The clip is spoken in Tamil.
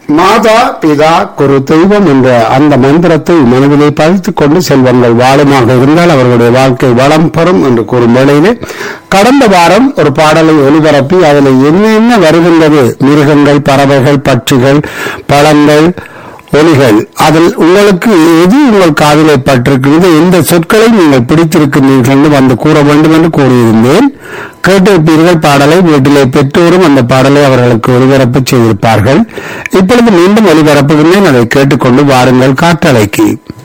மாதா பிதா குரு தெய்வம் என்ற அந்த மந்திரத்தை மனதிலே பதித்துக் கொண்டு செல்வங்கள் வாழுமாக இருந்தால் அவர்களுடைய வாழ்க்கை வளம் பெறும் என்று கூறும் வேளையிலே கடந்த வாரம் ஒரு பாடலை ஒளிபரப்பி அதில் என்னென்ன வருகின்றது மிருகங்கள் பறவைகள் பட்சிகள் பழங்கள் ஒலிகள் அதில் உங்களுக்கு எது உங்கள் காதிலே பட்டிருக்கிறது எந்த சொற்களை நீங்கள் பிடித்திருக்கிறீர்கள் என்று வந்து கூற வேண்டும் என்று கூறியிருந்தேன் கேட்டிருப்பீர்கள் பாடலை வீட்டிலே பெற்றோரும் அந்த பாடலை அவர்களுக்கு ஒளிபரப்பு செய்திருப்பார்கள் இப்பொழுது மீண்டும் ஒளிபரப்புகின்றேன் அதை கேட்டுக்கொண்டு வாருங்கள் காற்றலைக்கு